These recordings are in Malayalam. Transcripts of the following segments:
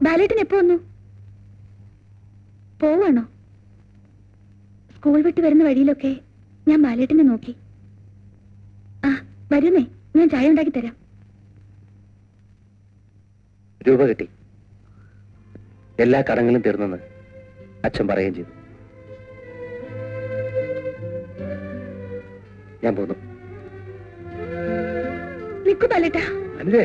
ബാലേട്ടൻ എപ്പോ വന്നു പോവാണോ സ്കൂൾ വിട്ട് വരുന്ന വഴിയിലൊക്കെ ഞാൻ ബാലേട്ടനെ നോക്കി ആ വരുന്നേ ഞാൻ ചായ ഉണ്ടാക്കി തരാം രൂപ കിട്ടി എല്ലാ കടങ്ങളും തീർന്നെന്ന് അച്ഛൻ പറയുകയും ചെയ്തു ഞാൻ പോന്നു നിക്കു ബാലേട്ടാ അല്ലേ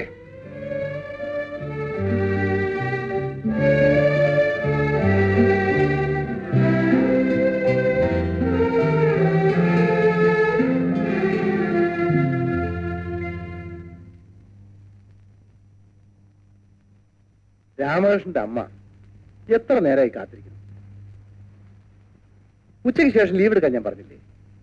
രാമകൃഷ്ണന്റെ അമ്മ എത്ര നേരമായി കാത്തിരിക്കുന്നു ഉച്ചയ്ക്ക് ശേഷം ലീവ് എടുക്കാൻ ഞാൻ പറഞ്ഞില്ലേ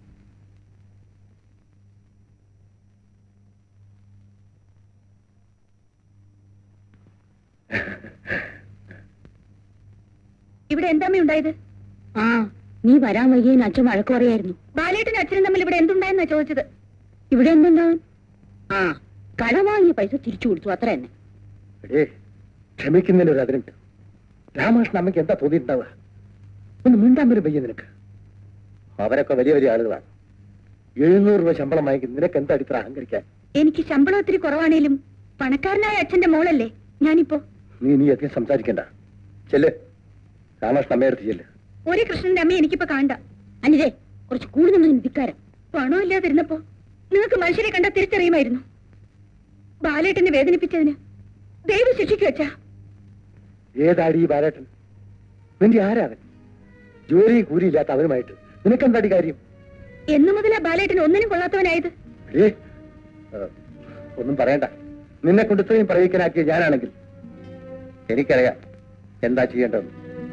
ഇവിടെ എന്താമ്മ ഉണ്ടായത് ആ നീ വരാൻ വൈകിയെന്ന് അച്ഛൻ വഴക്ക് പറയായിരുന്നു ബാലേട്ടനും അച്ഛനും തമ്മിൽ ഇവിടെ എന്തുണ്ടായെന്നാ ചോദിച്ചത് ഇവിടെ എന്തുണ്ടാവും ആ കട വാങ്ങിയ പൈസ തിരിച്ചു കൊടുത്തു അത്ര തന്നെ എടേ ക്ഷമിക്കുന്നതിന് ഒരു അതിരുണ്ട് രാമകൃഷ്ണൻ അമ്മയ്ക്ക് എന്താ തോന്നിയിട്ടുണ്ടാവുക ഒന്ന് മിണ്ടാൻ പോലും പയ്യ നിനക്ക് അവരൊക്കെ വലിയ വലിയ ആളുകളാണ് എഴുന്നൂറ് രൂപ ശമ്പളം വാങ്ങിക്കും നിനക്ക് എന്താ അടിത്ര അഹങ്കരിക്കാൻ എനിക്ക് ശമ്പളം ഒത്തിരി കുറവാണേലും പണക്കാരനായ അച്ഛന്റെ മോളല്ലേ ഞാനിപ്പോ നീ നീ അധികം സംസാരിക്കണ്ട ചെല്ല് രാമകൃഷ്ണൻ അമ്മയടുത്ത് ചെല്ല് ഒരു കൃഷ്ണന്റെ അമ്മ എനിക്കിപ്പോ കാണണ്ട അനിതേ കുറച്ച് കൂടുതൽ ധിക്കാരം പണമില്ലാതിരുന്നപ്പോ നിങ്ങൾക്ക് മനുഷ്യരെ കണ്ട തിരിച്ചറിയുമായിരുന്നു ബാലേട്ടനെ വേദനിപ്പിച്ചതിന് ദൈവം ശിക്ഷിക്കു വെച്ചാ ഏതാടി ഈ ബാലേട്ടൻ നിന്റെ ആരാവൻ ജോലി കൂലിയില്ലാത്ത അവരുമായിട്ട് നിനക്കെന്താടി കാര്യം എന്നു മുതലാ ബാലേട്ടൻ ഒന്നിനും കൊള്ളാത്തവനായത് ഏ ഒന്നും പറയണ്ട നിന്നെ കൊണ്ട് ഇത്രയും പ്രയോഗിക്കാനാക്കിയ ഞാനാണെങ്കിൽ എനിക്കറിയാം എന്താ ചെയ്യേണ്ടത്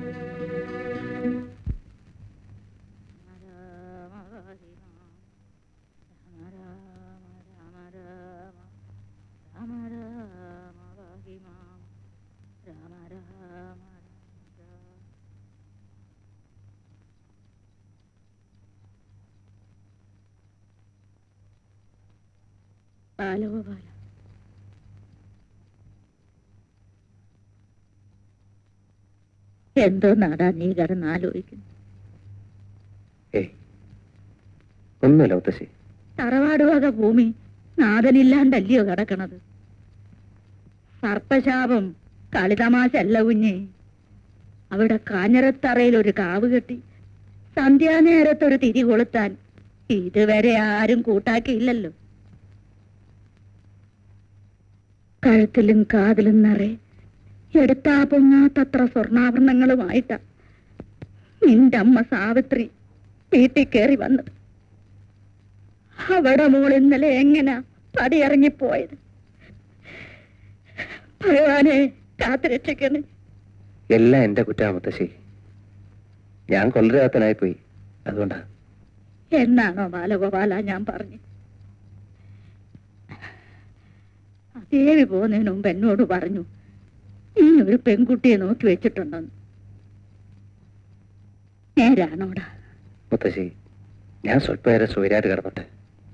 ബാലഗോപാല എന്തോ നാടാ നീ കിടന്ന് ആലോചിക്കുന്നു ഏയ് ഒന്നുമില്ല മുത്തശ്ശി തറവാട് വക ഭൂമി നാഥനില്ലാണ്ടല്ലയോ കിടക്കണത് സർപ്പശാപം കളിതമാശല്ല കുഞ്ഞെ അവിടെ കാഞ്ഞിരത്തറയിൽ ഒരു കാവ് കെട്ടി സന്ധ്യാനേരത്തൊരു തിരി കൊളുത്താൻ ഇതുവരെ ആരും കൂട്ടാക്കിയില്ലല്ലോ കഴുത്തിലും കാതിലും നിറയെ എടുത്താ പൊങ്ങാത്തത്ര സ്വർണ്ണാഭരണങ്ങളുമായിട്ടാ നിന്റെ അമ്മ സാവിത്രി വീട്ടിൽ കയറി വന്നത് അവിടെ മോൾ ഇന്നലെ എങ്ങനാ പടിയിറങ്ങിപ്പോയത് ഭഗവാനെ കാത്തുരക്ഷിക്കണേ എല്ലാം എന്റെ കുറ്റാ മുത്തശ്ശി ഞാൻ കൊല്ലരാത്തനായി പോയി അതുകൊണ്ടാ എന്നാണോ ബാലഗോപാല ഞാൻ പറഞ്ഞു ദേവി പോകുന്നതിന് മുമ്പ് എന്നോട് പറഞ്ഞു നീ ഒരു പെൺകുട്ടിയെ നോക്കി വെച്ചിട്ടുണ്ടെന്ന് നേരാണോടാ മുത്തശ്ശി ഞാൻ സ്വല്പം നേരം സൂര്യായിട്ട് കിടന്നോട്ടെ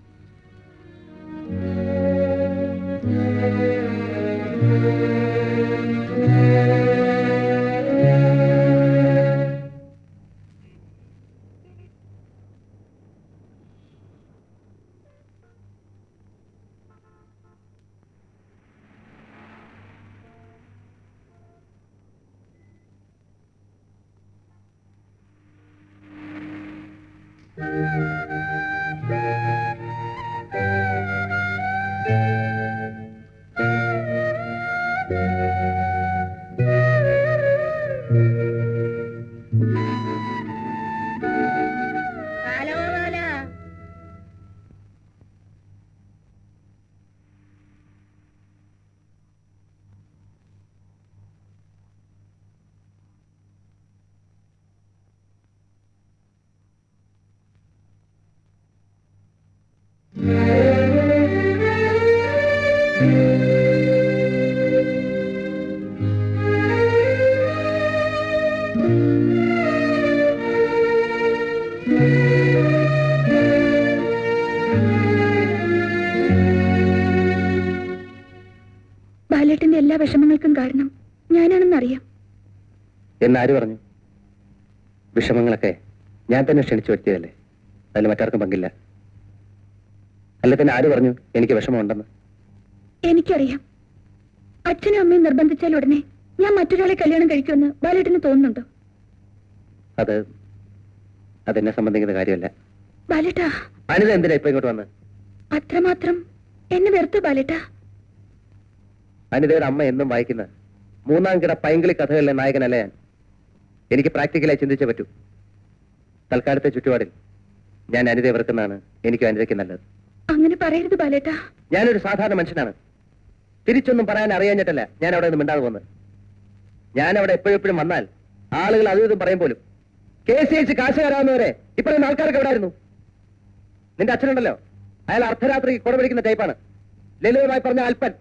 ബാലഗോപാല ബാലേട്ടന്റെ എല്ലാ വിഷമങ്ങൾക്കും കാരണം ഞാനാണെന്ന് ഇഷ്ടമാണെന്നറിയാം എന്നാര് പറഞ്ഞു വിഷമങ്ങളൊക്കെ ഞാൻ തന്നെ ക്ഷണിച്ചു വരുത്തിയതല്ലേ അതിൽ മറ്റാർക്കും പങ്കില്ല അല്ല തന്നെ ആര് പറഞ്ഞു എനിക്ക് വിഷമമുണ്ടെന്ന് എനിക്കറിയാം അച്ഛനും അമ്മയും നിർബന്ധിച്ചാൽ ഉടനെ ഞാൻ മറ്റൊരാളെ കല്യാണം കഴിക്കുമെന്ന് ബാലേട്ടന് തോന്നുന്നുണ്ടോ അത് അതെന്നെ സംബന്ധിക്കുന്ന കാര്യമല്ല ബാലേട്ടാ അനിത എന്തിനാ ഇപ്പൊ ഇങ്ങോട്ട് വന്ന് അത്രമാത്രം എന്നെ വെറുത്തു ബാലേട്ടാ അനിതയുടെ അമ്മ എന്നും വായിക്കുന്ന മൂന്നാം കിട പൈങ്കിളി കഥകളിലെ നായകനല്ല ഞാൻ എനിക്ക് പ്രാക്ടിക്കലായി ചിന്തിച്ചേ പറ്റൂ തൽക്കാലത്തെ ചുറ്റുപാടിൽ ഞാൻ അനിതയെ വെറുക്കുന്നതാണ് എനിക്കും അനിതയ്ക്ക് നല്ലത് അങ്ങനെ പറയരുത് ബാലേട്ടാ ഞാനൊരു സാധാരണ മനുഷ്യനാണ് തിരിച്ചൊന്നും പറയാൻ അറിയാഞ്ഞിട്ടല്ല ഞാൻ അവിടെ നിന്ന് മിണ്ടാതെ പോകുന്നത് ഞാൻ അവിടെ എപ്പോഴെപ്പോഴും വന്നാൽ ആളുകൾ അതും ഇതും പറയും പോലും കേസ് അയച്ച് കാശ് തരാവുന്നവരെ ഇപ്പോഴും ആൾക്കാർക്ക് എവിടെ ആയിരുന്നു നിന്റെ അച്ഛനുണ്ടല്ലോ അയാൾ അർദ്ധരാത്രി കുടപിടിക്കുന്ന ടൈപ്പാണ് ലളിതമായി പറഞ്ഞ അല്പൻ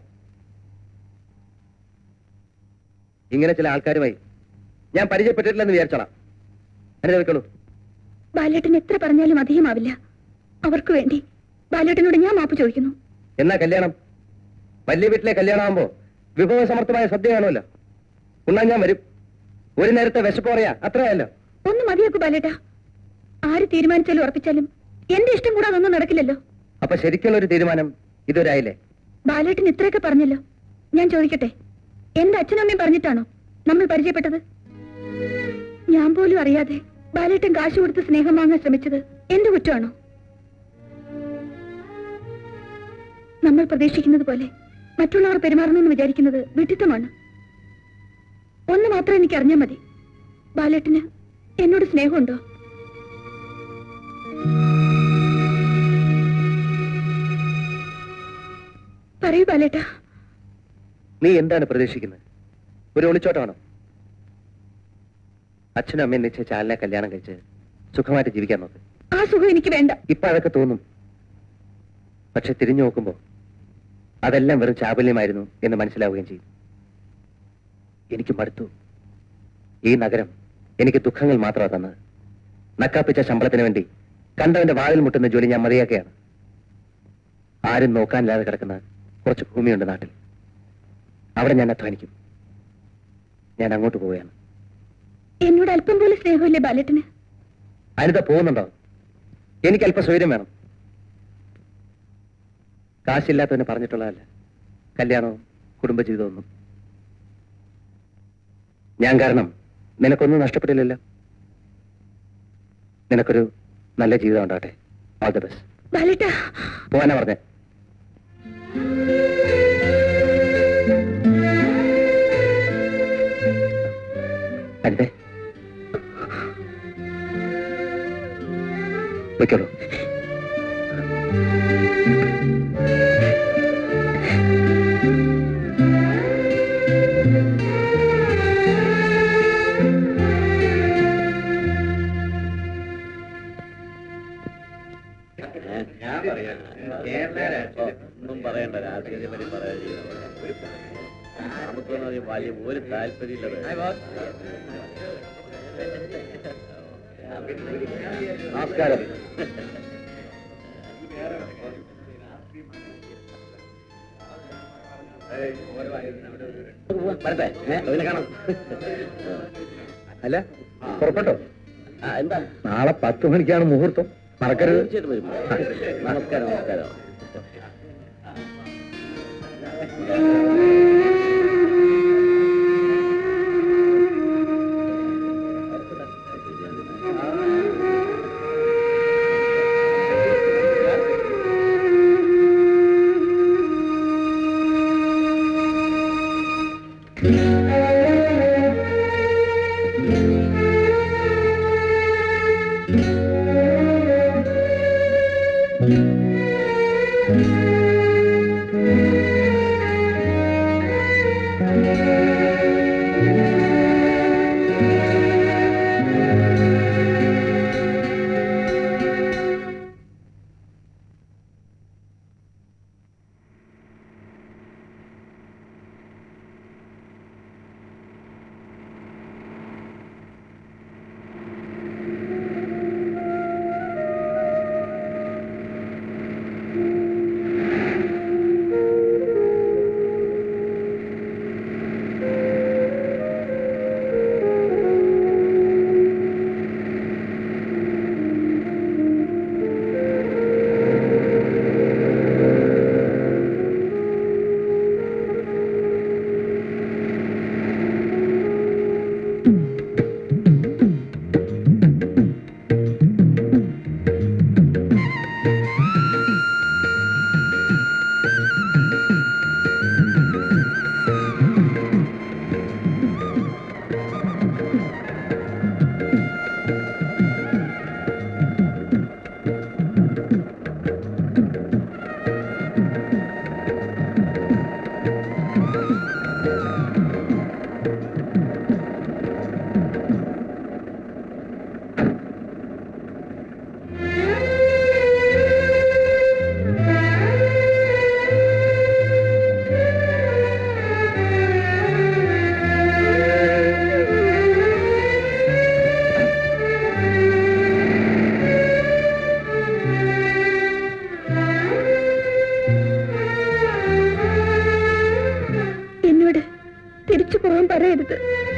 ഇങ്ങനെ ചില ആൾക്കാരുമായി ഞാൻ പരിചയപ്പെട്ടിട്ടില്ലെന്ന് വിചാരിച്ചോളാം എന്നെ വെക്കുള്ളൂ ബാലേട്ടൻ എത്ര പറഞ്ഞാലും അധികമാവില്ല അവർക്ക് വേണ്ടി ബാലേട്ടനോട് ഞാൻ മാപ്പ് ചോദിക്കുന്നു എന്നാ കല്യാണം വലിയ വീട്ടിലെ കല്യാണമാകുമ്പോ വിഭവസമർത്ഥമായ സദ്യ കാണുമല്ലോ ഉണ്ണാൻ ഞാൻ വരും ഒരു നേരത്തെ വിശപ്പ് പറയാ അത്രയല്ലോ ഒന്ന് മതിയാക്കൂ ബാലേട്ടാ ആര് തീരുമാനിച്ചാലും ഉറപ്പിച്ചാലും എന്റെ ഇഷ്ടം കൂടാതെ ഒന്നും നടക്കില്ലല്ലോ അപ്പൊ ശരിക്കുള്ള ഒരു തീരുമാനം ഇതുവരായില്ലേ ബാലേട്ടൻ ഇത്രയൊക്കെ പറഞ്ഞല്ലോ ഞാൻ ചോദിക്കട്ടെ എന്റെ അച്ഛനും അമ്മയും പറഞ്ഞിട്ടാണോ നമ്മൾ പരിചയപ്പെട്ടത് ഞാൻ പോലും അറിയാതെ ബാലേട്ടൻ കാശ് കൊടുത്ത് സ്നേഹം വാങ്ങാൻ ശ്രമിച്ചത് എന്റെ കുറ്റമാണോ നമ്മൾ പ്രതീക്ഷിക്കുന്നത് പോലെ മറ്റുള്ളവർ പെരുമാറണമെന്ന് വിചാരിക്കുന്നത് വിഡിത്തമാണ് ഒന്ന് മാത്രം എനിക്ക് അറിഞ്ഞാൽ മതി ബാലേട്ടന് എന്നോട് സ്നേഹമുണ്ടോ പറയൂ ബാലേട്ടാ നീ എന്താണ് പ്രതീക്ഷിക്കുന്നത് ഒരു ഒളിച്ചോട്ടമാണോ അച്ഛനും അമ്മയും നിശ്ചയിച്ച ആളിനെ കല്യാണം കഴിച്ച് സുഖമായിട്ട് ജീവിക്കാൻ നോക്ക് ആ സുഖം എനിക്ക് വേണ്ട ഇപ്പൊ അതൊക്കെ തോന്നും പക്ഷെ തിരിഞ്ഞു നോക്കുമ്പോ അതെല്ലാം വെറും ചാബല്യമായിരുന്നു എന്ന് മനസ്സിലാവുകയും ചെയ്യും എനിക്ക് മടുത്തു ഈ നഗരം എനിക്ക് ദുഃഖങ്ങൾ മാത്രമാണ് തന്നത് നക്കാപ്പിച്ച ശമ്പളത്തിന് വേണ്ടി കണ്ടവന്റെ വാതിൽ മുട്ടുന്ന ജോലി ഞാൻ മതിയാക്കുകയാണ് ആരും നോക്കാനില്ലാതെ കിടക്കുന്ന കുറച്ച് ഭൂമിയുണ്ട് നാട്ടിൽ അവിടെ ഞാൻ അധ്വാനിക്കും ഞാൻ അങ്ങോട്ട് പോവുകയാണ് എന്നോട് അല്പം പോലും സ്നേഹമില്ലേ ബാലേട്ടന് അനിത പോകുന്നുണ്ടോ എനിക്ക് അല്പം സ്വൈര്യം വേണം കാശില്ലാത്തവന് പറഞ്ഞിട്ടുള്ളതല്ല കല്യാണവും കുടുംബജീവിതമൊന്നും ഞാൻ കാരണം നിനക്കൊന്നും നഷ്ടപ്പെട്ടില്ലല്ലോ നിനക്കൊരു നല്ല ജീവിതം ഉണ്ടാവട്ടെ ഓൾ ദ ബെസ്റ്റ് ബാലേട്ടാ പോവാനാ പറഞ്ഞേ അനിതേ വെക്കോളൂ ഒന്നും പറയണ്ട രാഷ്ട്രീയത്തെ പറ്റി പറയാതെ നമുക്കൊന്നും അതിൽ വലിയ ഒരു താല്പര്യമില്ലത് നമസ്കാരം വരട്ടെ അതിനെ കാണാം അല്ല പുറപ്പെട്ടോ ആ, എന്താ നാളെ പത്ത് മണിക്കാണ് മുഹൂർത്തം മറക്കരുത് തീർച്ചയായിട്ടും വരും നമസ്കാരം നമസ്കാരം ആ ചെയ്യരുത്